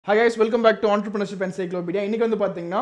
hi guys welcome back to entrepreneurship encyclopedia இன்றைக்கி வந்து பார்த்தீங்கன்னா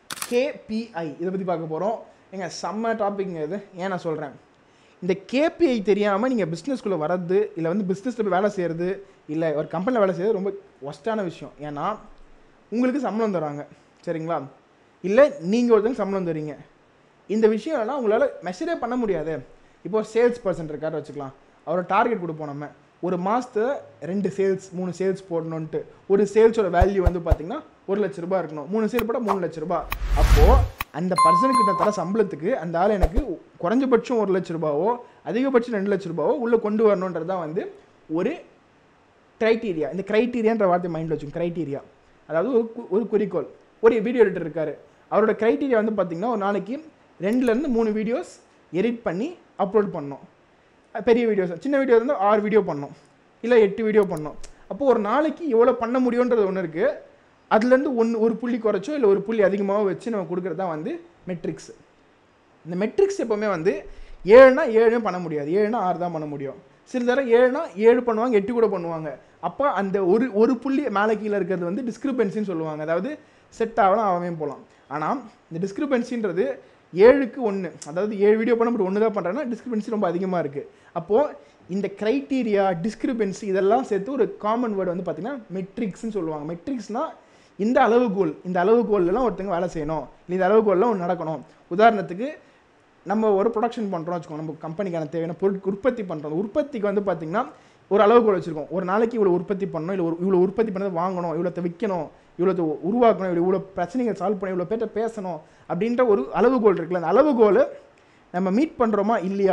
கேபிஐ இதை பற்றி பார்க்க போகிறோம் எங்க செம்ம டாபிக்ங்க இது ஏன் நான் சொல்கிறேன் இந்த கேபிஐ தெரியாமல் நீங்கள் பிஸ்னஸ்குள்ளே வரது இல்லை வந்து பிஸ்னஸில் போய் வேலை செய்கிறது இல்லை ஒரு கம்பெனியில் வேலை செய்கிறது ரொம்ப ஒஸ்ட்டான விஷயம் ஏன்னா உங்களுக்கு சம்பளம் தராங்க சரிங்களா இல்லை நீங்கள் ஒருத்தங்க சம்பளம் தரீங்க இந்த விஷயம் எல்லாம் உங்களால் மெஷரே பண்ண முடியாது இப்போ சேல்ஸ் பர்சன் இருக்காரு வச்சுக்கலாம் அவரோட டார்கெட் கொடுப்போம் நம்ம ஒரு மாதத்துல ரெண்டு சேல்ஸ் மூணு சேல்ஸ் போடணுன்ட்டு ஒரு சேல்ஸோட வேல்யூ வந்து பார்த்தீங்கன்னா ஒரு லட்ச ரூபாய் இருக்கணும் மூணு சேல் போட்டால் மூணு லட்ச ரூபாய் அப்போது அந்த பர்சனுக்கு நான் தர சம்பளத்துக்கு அந்த ஆள் எனக்கு குறைஞ்சபட்சம் ஒரு லட்ச ரூபாவோ அதிகபட்சம் ரெண்டு லட்ச ரூபாவோ உள்ளே கொண்டு வரணுன்றது தான் வந்து ஒரு க்ரைட்டீரியா இந்த க்ரைட்டீரியான்ற வார்த்தை மைண்டில் வச்சுக்கோங்க க்ரைட்டீரியா அதாவது ஒரு கு- ஒரு குறிக்கோள் ஒரு வீடியோ எடிட்டர் இருக்காரு அவரோட க்ரைட்டீரியா வந்து பார்த்தீங்கன்னா ஒரு நாளைக்கு ரெண்டுலேருந்து மூணு வீடியோஸ் எடிட் பண்ணி அப்லோட் பண்ணணும் அஹ் பெரிய வீடியோஸ் சின்ன வீடியோ இருந்தால் ஆறு வீடியோ பண்ணணும் இல்லை எட்டு வீடியோ பண்ணணும் அப்போ ஒரு நாளைக்கு எவ்வளோ பண்ண முடியுன்றது ஒன்று இருக்குது அதுலேருந்து ஒன்று ஒரு புள்ளி குறைச்சோ இல்லை ஒரு புள்ளி அதிகமாக வச்சு நம்ம கொடுக்குறது தான் வந்து மெட்ரிக்ஸ் இந்த மெட்ரிக்ஸ் எப்போவுமே வந்து ஏழுனா ஏழுமே பண்ண முடியாது ஏழுனா ஆறு தான் பண்ண முடியும் சில தடவை ஏழுனா ஏழு பண்ணுவாங்க எட்டு கூட பண்ணுவாங்க அப்போ அந்த ஒரு ஒரு புள்ளி மேலே கீழே இருக்கிறது வந்து டிஸ்கிரிபன்சின்னு சொல்லுவாங்க அதாவது செட் ஆகலாம் ஆகாமே போகலாம் ஆனால் இந்த டிஸ்கிரிபன்சின்றது ஏழுக்கு ஒன்று அதாவது ஏழு வீடியோ பண்ண மட்டும் ஒன்று தான் பண்ணுறேன்னா டிஸ்கிரிபன்சி ரொம்ப அதிகமாக இருக்குது அப்போது இந்த க்ரைட்டீரியா டிஸ்கிரிபன்சி இதெல்லாம் சேர்த்து ஒரு காமன் வேர்டு வந்து பார்த்திங்கன்னா மெட்ரிக்ஸ்னு சொல்லுவாங்க மெட்ரிக்ஸ்னால் இந்த அளவுகோல் இந்த அளவுகோல்லாம் ஒருத்தங்க வேலை செய்யணும் இல்லை இந்த அளவுகோல்லாம் ஒன்று நடக்கணும் உதாரணத்துக்கு நம்ம ஒரு ப்ரொடக்ஷன் பண்ணுறோம் வச்சுக்கோங்க நம்ம கம்பெனிக்கான தேவையான பொருட்கள் உற்பத்தி பண்ணுறோம் உற்பத்திக்கு வந்து பார்த்திங்கன்னா ஒரு அளவுகோல் வச்சுருக்கோம் ஒரு நாளைக்கு இவ்வளோ உற்பத்தி பண்ணணும் இல்லை ஒரு இவ்வளோ உற்பத்தி பண்ணதை வாங்கணும் இவ்வளோத்தை விற்கணும் இவ்வளோத்தை உருவாக்கணும் இவ்வளோ இவ்வளோ பிரச்சனைகள் சால்வ் பண்ணணும் இவ்வளோ பேர்ட்ட பேசணும் அப்படின்ற ஒரு அளவுகோல் இருக்குல்ல அந்த அளவுகோல் நம்ம மீட் பண்ணுறோமா இல்லையா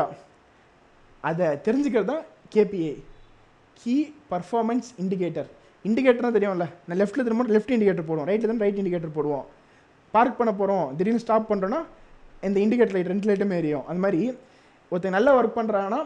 அதை தெரிஞ்சுக்கிறது தான் கேபிஏ கீ பர்ஃபார்மன்ஸ் இண்டிகேட்டர் இண்டிகேட்டர்னா தெரியும்ல நான் லெஃப்ட்டில் திரும்ப லெஃப்ட் இண்டிகேட்டர் போடுவோம் ரைட்டில் தான் ரைட் இண்டிகேட்டர் போடுவோம் பார்க் பண்ண போகிறோம் திடீர்னு ஸ்டாப் பண்ணுறோன்னா இந்த இண்டிகேட்டர் லைட் ரெண்டு லைட்டுமே எரியும் அது மாதிரி ஒருத்தன் நல்லா ஒர்க் பண்ணுறாங்கன்னா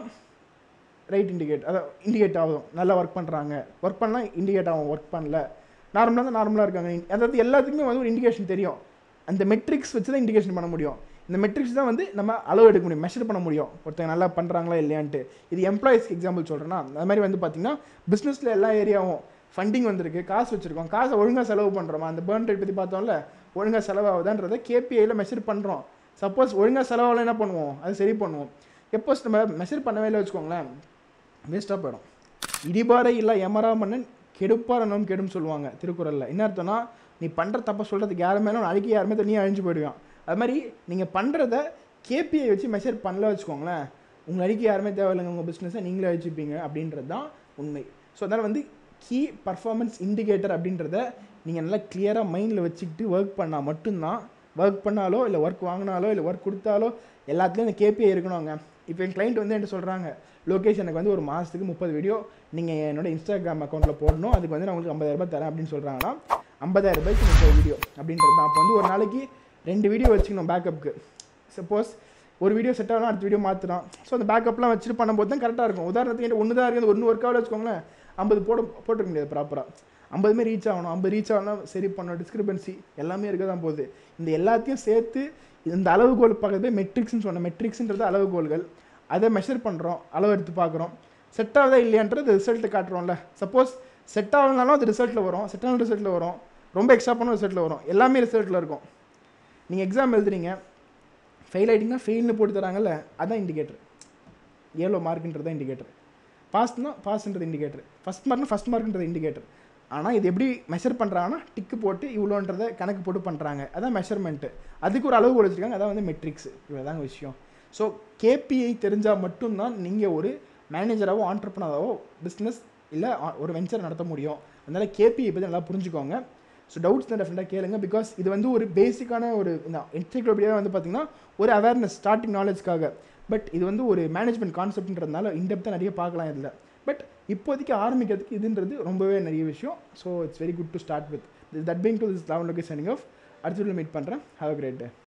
ரைட் இண்டிகேட் அதான் இண்டிகேட் ஆகும் நல்லா ஒர்க் பண்ணுறாங்க ஒர்க் பண்ணால் இண்டிகேட் ஆகும் ஒர்க் பண்ணல நார்மலாக தான் நார்மலாக இருக்காங்க அதாவது எல்லாத்துக்குமே வந்து ஒரு இண்டிகேஷன் தெரியும் அந்த மெட்ரிக்ஸ் வச்சு தான் இண்டிகேஷன் பண்ண முடியும் இந்த மெட்ரிக்ஸ் தான் வந்து நம்ம அளவு எடுக்க முடியும் மெஷர் பண்ண முடியும் ஒருத்தங்க நல்லா பண்ணுறாங்களா இல்லையான்ட்டு இது எம்ப்ளாயிஸ்க்கு எக்ஸாம்பிள் சொல்கிறேன்னா அது மாதிரி வந்து பார்த்தீங்கன்னா பிஸ்னஸில் எல்லா ஏரியாவும் ஃபண்டிங் வந்திருக்கு காசு வச்சுருக்கோம் காசை ஒழுங்காக செலவு பண்ணுறோமா அந்த பேர்ன் ரேட் பற்றி பார்த்தோம்ல ஒழுங்காக செலவாகுதான்றதை கேபிஐயில் மெஷர் பண்ணுறோம் சப்போஸ் ஒழுங்காக செலவாகலாம் என்ன பண்ணுவோம் அது சரி பண்ணுவோம் எப்போஸ் நம்ம மெஷர் பண்ணவே இல்லை வச்சுக்கோங்களேன் வேஸ்ட்டாக போயிடும் இடிபாறை இல்லை எமரா மன்னன் கெடுப்பார் என்னும் கெடும் சொல்லுவாங்க திருக்குறளில் என்ன அர்த்தம்னா நீ பண்ணுற தப்பை சொல்கிறதுக்கு யாருமே இல்லை, நாளைக்கு யாருமே நீ அழிஞ்சு போயிடுவான் அது மாதிரி நீங்கள் பண்ணுறத கேபிஐ வச்சு மெஷர் பண்ணல வச்சுக்கோங்களேன் உங்கள் அடிக்க யாருமே தேவையில்லைங்க உங்கள் பிஸ்னஸை நீங்களே அழிச்சுப்பீங்க அப்படின்றது தான் உண்மை ஸோ அதனால் வந்து கீ பர்ஃபார்மன்ஸ் இண்டிகேட்டர் அப்படின்றத நீங்கள் நல்லா கிளியராக மைண்டில் வச்சுக்கிட்டு ஒர்க் பண்ணால் மட்டும்தான் ஒர்க் பண்ணாலோ இல்லை ஒர்க் வாங்கினாலோ இல்லை ஒர்க் கொடுத்தாலோ எல்லாத்துலேயும் இந்த கேபிஐ இருக்கணுங்க இப்போ என் client வந்து என்கிட்ட சொல்கிறாங்க லோகேஷ் எனக்கு வந்து ஒரு மாதத்துக்கு முப்பது வீடியோ நீங்கள் என்னோட இன்ஸ்டாகிராம் அக்கௌண்ட்டில் போடணும் அதுக்கு வந்து நான் உங்களுக்கு 50000 ரூபாய் தரேன் அப்படின்னு சொல்கிறாங்கன்னா 50000 ரூபாய்க்கு முப்பது வீடியோ அப்படின்றது தான் அப்போ வந்து ஒரு நாளைக்கு ரெண்டு வீடியோ வச்சுக்கணும் பேக்கப்புக்கு சப்போஸ் ஒரு வீடியோ செட் ஆகலாம் அடுத்த வீடியோ மாற்றலாம் ஸோ அந்த பேக்கப்லாம் வச்சுட்டு பண்ணும்போது தான் கரெக்டாக இருக்கும் உதாரணத்துக்கு என்கிட்ட ஒன்று தான் இருக்குது ஒன்று ஒர்க் ஆகல வச்சுக்கோங்களேன் ஐம்பது போட போட்டிருக்க முடியாது ப்ராப்பராக ஐம்பதுமே ரீச் ஆகணும் ஐம்பது ரீச் ஆகணும் சரி பண்ணணும் டிஸ்கிரிபன்சி எல்லாமே இருக்க தான் போகுது இந்த எல்லாத்தையும் சேர்த்து இந்த அளவுகோல் பார்க்கறது மெட்ரிக்ஸ்னு சொன்னேன் மெட்ரிக்ஸ்ன்றது அளவுகோல்கள் அதை மெஷர் பண்ணுறோம் அளவு எடுத்து பார்க்குறோம் செட் ஆகுதா இல்லையான்றது ரிசல்ட்டு காட்டுறோம்ல சப்போஸ் செட் ஆகலனாலும் அது ரிசல்ட்டில் வரும் செட் ஆன ரிசல்ட்டில் வரும் ரொம்ப எக்ஸ்ட்ரா பண்ண ரிசல்ட்டில் வரும் எல்லாமே ரிசல்ட்டில் இருக்கும் நீங்கள் எக்ஸாம் எழுதுறீங்க ஃபெயில் ஆகிட்டிங்கன்னா ஃபெயில்னு போட்டு தராங்கல்ல அதான் இண்டிகேட்டர் எவ்வளோ மார்க்குன்றது தான் இண்டிகேட்டர் பாஸ்னா பாஸ்ன்றது இண்டிகேட்டர் ஃபஸ்ட் மார்க்னா ஃபஸ்ட் மார்க்ன்றது இண்டிகேட்டர் ஆனால் இது எப்படி மெஷர் பண்ணுறாங்கன்னா டிக்கு போட்டு இவ்வளோன்றதை கணக்கு போட்டு பண்ணுறாங்க அதான் மெஷர்மெண்ட்டு அதுக்கு ஒரு அளவு வச்சுருக்காங்க அதான் வந்து மெட்ரிக்ஸ் இவ்வளோதாங்க விஷயம் ஸோ கேபிஐ தெரிஞ்சால் மட்டும்தான் நீங்கள் ஒரு மேனேஜராகவோ ஆண்டர்பனராகவோ பிஸ்னஸ் இல்லை ஒரு வெஞ்சர் நடத்த முடியும் அதனால் கேபிஐ பற்றி நல்லா புரிஞ்சுக்கோங்க ஸோ டவுட்ஸ் தான் டெஃபினட்டாக கேளுங்க பிகாஸ் இது வந்து ஒரு பேசிக்கான ஒரு இந்த என்சைக்ளோபீடியா வந்து பார்த்தீங்கன்னா ஒரு அவேர்னஸ் ஸ்டார்டிங் நாலேஜ்க்காக பட் இது வந்து ஒரு மேனேஜ்மெண்ட் கான்செப்ட்ன்றதுனால இன்டெப்த்தாக நிறைய பார்க்கலாம் இதில் பட் இப்போதைக்கு ஆரம்பிக்கிறதுக்கு இதுன்றது ரொம்பவே நிறைய விஷயம் so it's very good to start with that being to this level localising of அடுத்த மீட் பண்ணுறேன் ஹாவ் அ கிரேட் டே